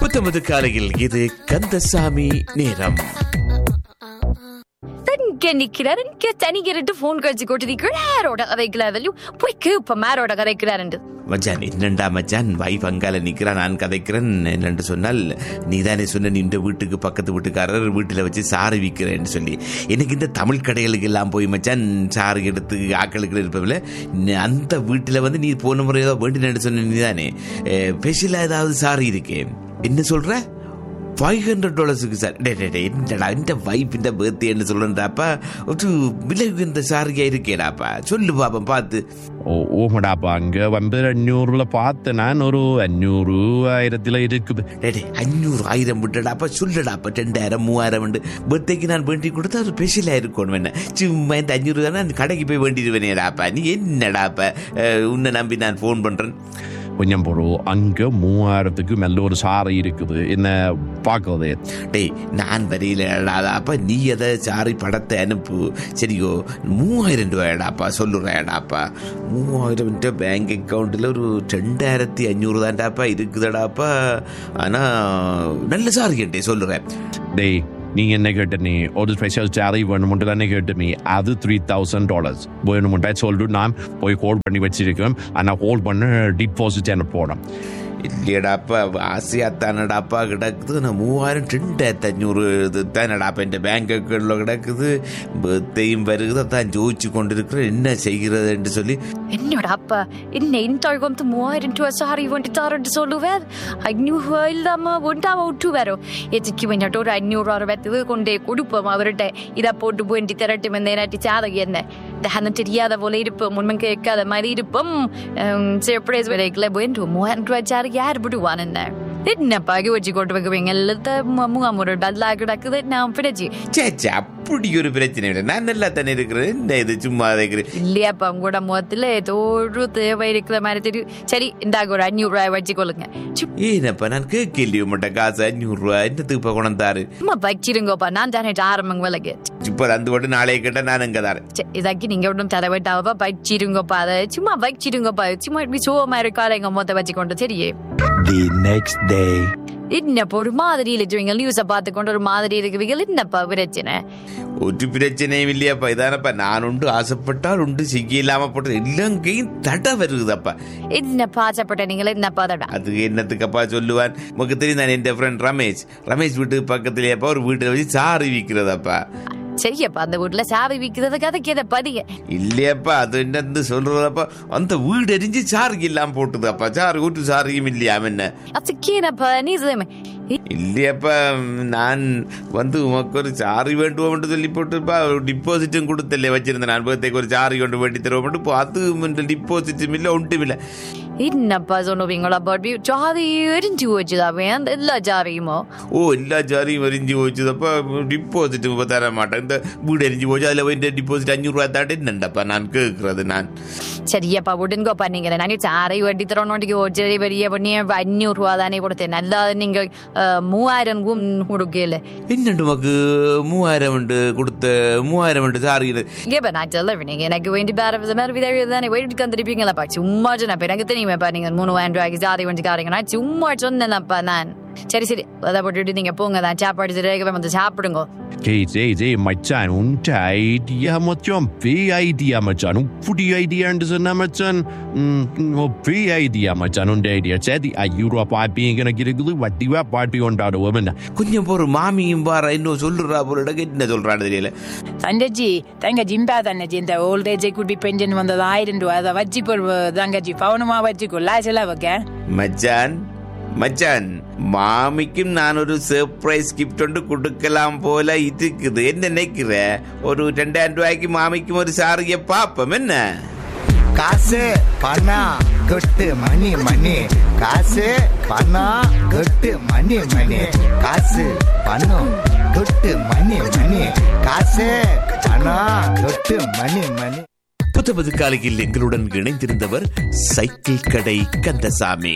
புத்தமது காலையில் இது கந்தசாமி நேரம் இங்க நிக்கிறாரு இங்க தனிக்கிட்டு போன் கழிச்சு கொட்டிருக்கிறார் யாரோட கதைக்கிறாரு போய் கேப்ப யாரோட கதைக்கிறாரு மச்சான் என்னண்டா மச்சான் வைஃப் அங்கால நிக்கிறான் நான் கதைக்கிறேன் என்னன்னு சொன்னால் நீதானே சொன்ன இந்த வீட்டுக்கு பக்கத்து வீட்டுக்காரர் வீட்டில் வச்சு சாறு விற்கிறேன்னு சொல்லி எனக்கு இந்த தமிழ் கடைகளுக்கு எல்லாம் போய் மச்சான் சாறு எடுத்து ஆக்களுக்கு இருப்பதில்ல அந்த வீட்டில் வந்து நீ போன முறை ஏதோ வேண்டினு சொன்ன நீதானே ஸ்பெஷலாக ஏதாவது சாறு இருக்கே என்ன சொல்ற ஃபைவ் ஹண்ட்ரட் டாலர்ஸுக்கு சார் டே டே டே என்னடா இந்த வைஃப் இந்த பர்த்டேன்னு சொல்லுறாப்பா ஒரு விலை இந்த சாரியா இருக்கேடாப்பா சொல்லு பாப்பா பார்த்து ஓ ஓமடாப்பா அங்க வந்து அஞ்சூறுல பார்த்தேன் நான் ஒரு அஞ்சூறு ஆயிரத்துல இருக்குது டே டே அஞ்சூறு ஆயிரம் விட்டுடாப்பா சொல்லுடாப்பா ரெண்டாயிரம் மூவாயிரம் உண்டு பர்த்டேக்கு நான் வேண்டி கொடுத்தா ஒரு ஸ்பெஷலாக இருக்கணும் என்ன சும்மா இந்த அஞ்சூறு தானே அந்த கடைக்கு போய் வேண்டிடுவேனேடாப்பா நீ என்னடாப்பா அஹ், உன்னை நம்பி நான் ஃபோன் பண்ணுறேன் கொஞ்சம் பொருள் அங்க மூவாயிரத்துக்கு மேல ஒரு சாரை இருக்குது என்ன பார்க்கறது டேய் நான் வரையில அப்ப நீ அதை சாரி படத்தை அனுப்பு சரியோ மூவாயிரம் ரூபாயடாப்பா சொல்லுறேடாப்பா மூவாயிரம் பேங்க் அக்கௌண்ட்டில் ஒரு ரெண்டாயிரத்தி அஞ்சூறு தான்டாப்பா இருக்குதடாப்பா ஆனால் நல்ல சாரி கேட்டே சொல்லுறேன் டேய் நீ என்ன கேட்ட நீ ஒரு ஸ்பெஷல் சாரி வேணுமென்று தானே கேட்டு நீ அது த்ரீ தௌசண்ட் டாலர்ஸ் வேணுமெண்டா சொல்லிட்டு நான் போய் ஹோல்ட் பண்ணி வச்சிருக்கேன் ஆனால் ஹோல்ட் பண்ண டிபாசிட் எனக்கு போனேன் இல்லையடாப்பா ஆசையா தானடாப்பா கிடக்குது நான் மூவாயிரம் ரெண்டாயிரத்தி அஞ்சூறு இது தானடாப்பா இந்த பேங்க் அக்கௌண்ட்டில் கிடக்குது பர்த்டேயும் வருகுது அதான் ஜோதிச்சு கொண்டிருக்கிறேன் என்ன செய்கிறது என்று சொல்லி என்னோட அப்பா என்ன இந்த வந்து மூவாயிரம் ரூபாய் சாரி வந்துட்டாருன்னு சொல்லுவார் ஐநூறு ரூபாய் இல்லாம ஒன்றாம விட்டு வரும் எதுக்கு வேண்டாட்டு ஒரு ஐநூறு ரூபா வெத்தது கொண்டே கொடுப்போம் அவர்கிட்ட இதை போட்டு போயிட்டு திரட்டு வந்தேனாட்டி சாதகம் என்ன தகனம் தெரியாத போல இருப்போம் உண்மை கேட்காத மாதிரி இருப்போம் சர்ப்ரைஸ் விலைக்குள்ள போயிட்டு மூவாயிரம் ரூபாய் சாரி யார் விடுவான் என்ன என்னப்பா வச்சு கொண்டு வைக்குவீங்க எல்லாத்த மூவாமூறு பதிலாக கிடக்குது நான் பிடிச்சி சே சே அப்படி ஒரு பிரச்சனை இல்லை நான் நல்லா தானே இருக்கிறேன் என்ன இது சும்மா இருக்கிறேன் இல்லையாப்பா உங்களோட முகத்துல ஏதோ ஒரு தேவை இருக்கிற மாதிரி தெரியும் சரி இந்தாங்க ஒரு அஞ்சூறு ரூபாய் வச்சுக்கொள்ளுங்க ஏனப்பா நான் கேட்கலையோ மட்டும் காசு அஞ்சூறு ரூபா என்னத்துக்கு இப்போ கொண்டாரு சும்மா வச்சிருங்கப்பா நான் தானே ஆரம்பங்க விலகு இப்போ அந்த மட்டும் நாளைய கேட்டால் நான் அங்கே தாரேன் இதாக்கி நீங்க ஒன்றும் தர வேண்டாவப்பா வச்சிருங்கப்பா அதை சும்மா வச்சிருங்கப்பா சும்மா இப்படி சோமா இருக்காரு எங்க மொத்த வச்சுக்கொண்டு சரியே The next day. என்னப்பா ஒரு மாதிரி இருக்கிறீங்க நியூஸை பார்த்து கொண்டு ஒரு மாதிரி இருக்குவீங்க என்னப்பா பிரச்சனை ஒரு பிரச்சனையும் இல்லையாப்பா இதானப்பா நான் உண்டு ஆசைப்பட்டால் உண்டு செய்ய இல்லாம போட்டு எல்லாம் தடை வருகுதப்பா என்னப்பா ஆசைப்பட்ட நீங்களே என்னப்பா அதடா அது என்னத்துக்கப்பா சொல்லுவான் உனக்கு தெரியும் நான் என் ஃப்ரெண்ட் ரமேஷ் ரமேஷ் வீட்டு பக்கத்துலயேப்பா ஒரு வீட்டில் வச்சு சாறு விற்கிறதப்பா சரியப்பா அந்த வீட்டுல சாவி விற்கிறதுக்கு அதுக்கு எதை பதிக இல்லையாப்பா அது என்னன்னு சொல்றதப்பா அந்த வீடு எரிஞ்சு சாருக்கு இல்லாம போட்டுதப்பா சாரு வீட்டு சாரியும் இல்லையாம என்ன அதுக்கு என்னப்பா நீ இல்லையப்பா நான் வந்து உமக்கு ஒரு சாரி வேண்டுவோம் சொல்லி போட்டுப்பா டிபாசிட்டும் கொடுத்தല്ലേ வச்சிருந்தேன் நான் பேர்த்துக்கு ஒரு சாரி கொண்டு வேண்டி தருவோம் இப்போ அது டிபாசிட்டும் இல்லை ஒன்றும் இல்லை என்னப்பா சொன்னவீங்களா பாட்டி ஜாதி எரிஞ்சு வச்சுதாவே அந்த எல்லா ஜாதியுமோ ஓ எல்லா சாரியும் எரிஞ்சு போச்சுதப்பா டிபாசிட் இப்போ தர மாட்டேன் இந்த வீடு எரிஞ்சு போச்சு அதில் போய் டிபாசிட் அஞ்சூறுரூவா தாட்டி என்னண்டப்பா நான் கேட்கறது நான் சரியப்பா விடுங்கப்பா நீங்க நாங்க சாரை வட்டி தரோன்னு சரி பெரிய பண்ணி அஞ்சூறு ரூபா தானே கொடுத்தேன் நல்லா நீங்க அஹ், மூவாயிரம் கும் கொடுக்கல என்னண்டு உமக்கு மூவாயிரம் உண்டு கொடுத்த மூவாயிரம் உண்டு சாரி ஏப்பா நான் சொல்ல நீங்க எனக்கு வேண்டி வேற மாதிரி விதவி தானே வீட்டுக்கு வந்துருப்பீங்களாப்பா சும்மா சொன்னப்ப எனக்கு தெரியுமேப்பா நீங்க மூணாயிரம் ரூபாய்க்கு சாரி வந்து காரீங்கன்னா சும்மா சொன்னேன்ப்பா நான் சரி சரி அதை போட்டுட்டு நீங்க போங்க தான் சாப்பாடு சரியாக வந்து சாப்பிடுங்க ஜெய் ஜெய் ஜெய் மச்சான் உன்ட ஐடியா மச்சான் பே ஐடியா மச்சான் உப்புடி ஐடியான்னு சொன்ன மச்சான் பே ஐடியா மச்சான் உண்ட ஐடியா சரி ஐயூறுவா பாப்பி எனக்கு இருக்குது வட்டிவா பாட்டி கொண்டாடுவோம் என்ன கொஞ்சம் போற மாமியும் பாரு இன்னும் சொல்லுறா போல என்ன சொல்றான்னு தெரியல தங்கச்சி தங்க ஜிம்பா தங்கச்சி இந்த ஓல்ட் ஏஜ் குட்டி பென்ஷன் வந்தது ஆயிரம் ரூபாய் அதை வச்சு தங்கச்சி பவுனமா வச்சுக்கோ லாச்சலா வைக்க மச்சான் மச்சான் மாமிக்கும் நான் ஒரு சர்ப்ரைஸ் கிஃப்ட் ஒன்று கொடுக்கலாம் போல இருக்குது என்ன நினைக்கிற ஒரு ரெண்டாயிரம் ரூபாய்க்கு மாமிக்கும் ஒரு சாரியை பாப்போம் என்ன காசு பணம் கொட்டு மணி மணி காசு பணம் கொட்டு மணி மணி காசு பணம் கொட்டு மணி மணி காசு பணம் கொட்டு மணி மணி புத்தபது காலையில் எங்களுடன் இணைந்திருந்தவர் சைக்கிள் கடை கந்தசாமி